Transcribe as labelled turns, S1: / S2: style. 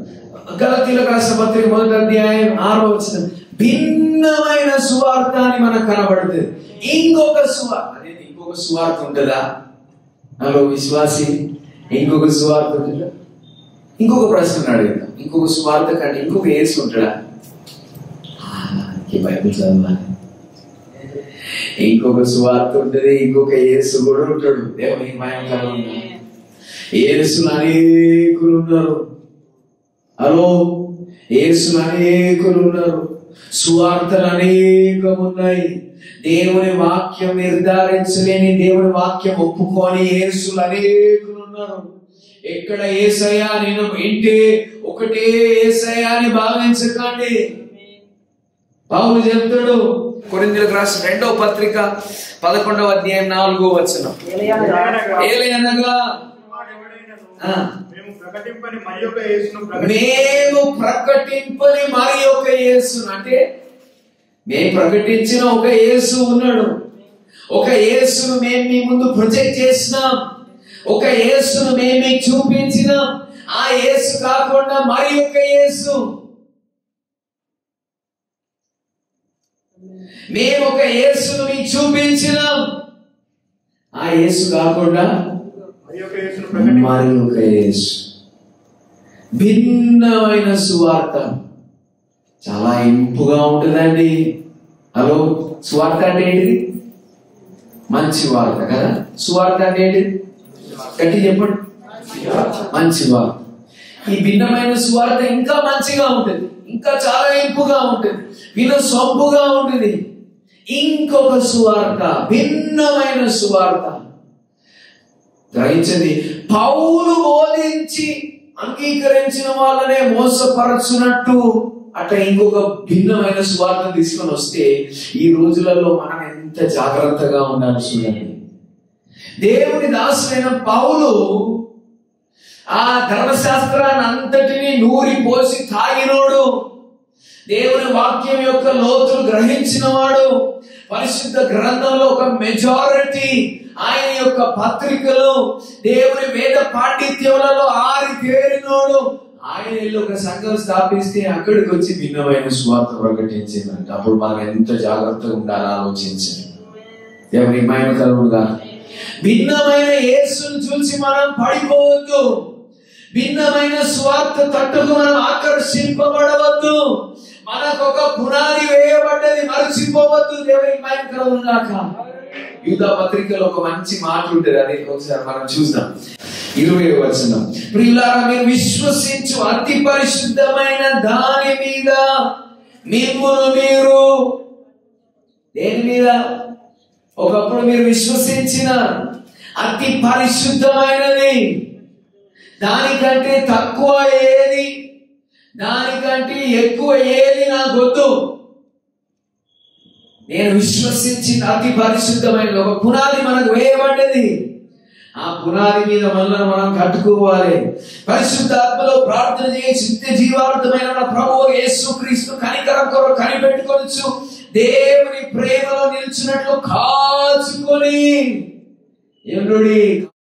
S1: గలతీలకు రాసిన పత్రిక మొదటి అధ్యాయం ఆరో వచ్చిన భిన్నమైన సువార్త అని మనకు కనబడుతుంది ఇంకొక సువార్త అదే ఇంకొక సువార్త ఉంటుందా నాలో విశ్వాసి ఇంకొక సువార్త ఉంటుందా ఇంకొక ప్రశ్న అడుగుతాం ఇంకొక సువార్త కంటే ఇంకొక ఏసు ఉంటాడా ఆ, ఈ బైబిల్ చదవాలి ఇంకొక సువార్త ఉంటుంది ఇంకొక యేసు కూడా ఉంటాడు దేవుని భయంకరంగా యేసులు అనేకులు ఉన్నారు హలో యేసులు అనేకులు ఉన్నారు సువార్తలు అనేకం ఉన్నాయి దేవుని వాక్యం నిర్ధారించలేని దేవుని వాక్యం ఒప్పుకొని యేసులు అనేకులు ఉన్నారు ఎక్కడ ఏసయ్యా నేను వింటే ఒకటే ఏసయ్యా అని భావించకండి పౌలు చెప్తాడు కొరిందులకు రాసిన రెండవ పత్రిక పదకొండవ అధ్యాయం నాలుగో వచనం ఏలయనగా ఆ,
S2: మేము ప్రకటింపని మరి యొక్క యేసును ప్రకటి-
S1: మేము ప్రకటింపని మరి ఒక యేసు అంటే మేము ప్రకటించిన ఒక యేసు ఉన్నాడు ఒక యేసును మేము మీ ముందు ప్రొజెక్ట్ చేసినాం ఒక యేసును మేము మీకు చూపించినాం ఆ యేసు కాకుండా మరి ఒక యేసు మేము ఒక యేసును మీకు చూపించినాం ఆ యేసు కాకుండా
S2: మరి యొక్క యేసును ప్రకటి
S1: మరి ఒక యేసు భిన్నమైన సువార్త చాలా ఇంపుగా ఉంటుందండి హలో సువార్త అంటే ఏంటిది మంచి వార్త కదా సువార్త అంటే ఏంటిది గట్టి చెప్పండి మంచి వార్త ఈ భిన్నమైన సువార్త ఇంకా మంచిగా ఉంటుంది ఇంకా చాలా ఇంపుగా ఉంటుంది విన సొంపుగా ఉంటుంది ఇంకొక సువార్త భిన్నమైన సువార్త గ్రహించండి పౌలు బోధించి అంగీకరించిన వాళ్ళనే మోసపరచునట్టు అట్ట ఇంకొక భిన్నమైన సువార్త తీసుకొని వస్తే ఈ రోజులలో మనం ఎంత జాగ్రత్తగా ఉండాలి చూడండి దేవుని దాసులైన పౌలు ఆ ధర్మశాస్త్రాన్ని అంతటిని నూరి పోసి తాగినోడు దేవుని వాక్యం యొక్క లోతులు గ్రహించిన వాడు పరిశుద్ధ గ్రంథంలో ఒక మెజారిటీ ఆయన యొక్క పత్రికలు దేవుని వేద పాండిత్యములలో ఆరి తేరినోడు ఆయన వెళ్ళి ఒక సంఘం స్థాపిస్తే అక్కడికి వచ్చి భిన్నమైన స్వార్థ ప్రకటించిందంట అప్పుడు మనం ఎంత జాగ్రత్తగా ఉండాలి ఆలోచించండి దేవుని మహిమ కలుగుగా భిన్నమైన యేసును చూసి మనం పడిపోవద్దు భిన్నమైన స్వార్థ తట్టుకు మనం ఆకర్షింపబడవద్దు మనకు ఒక పునాది వేయబడ్డది మరచిపోవద్దు దేవుని మహిమ కలుగుగాక యూద పత్రికలో ఒక మంచి మాట ఉంటుంది అది ఒకసారి మనం చూద్దాం ఇరవై వచనం ప్రియులారా మీరు విశ్వసించు అతి పరిశుద్ధమైన దాని మీద మిమ్మును మీరు దేని మీద ఒకప్పుడు మీరు విశ్వసించిన అతి పరిశుద్ధమైనది దానికంటే తక్కువ ఏది దానికంటే ఎక్కువ ఏది నాకొద్దు నేను విశ్వసించిన అతి పరిశుద్ధమైనది ఒక పునాది మనకు వేయబడ్డది ఆ పునాది మీద మనల్ని మనం కట్టుకోవాలి పరిశుద్ధాత్మలో ప్రార్థన చేసి నిత్య జీవార్థమైన మన ప్రభు యేసు క్రీస్తు కనికరం కొరకు కనిపెట్టుకొనొచ్చు దేవుని ప్రేమలో నిలిచినట్లు కాచుకొని ఏమిటి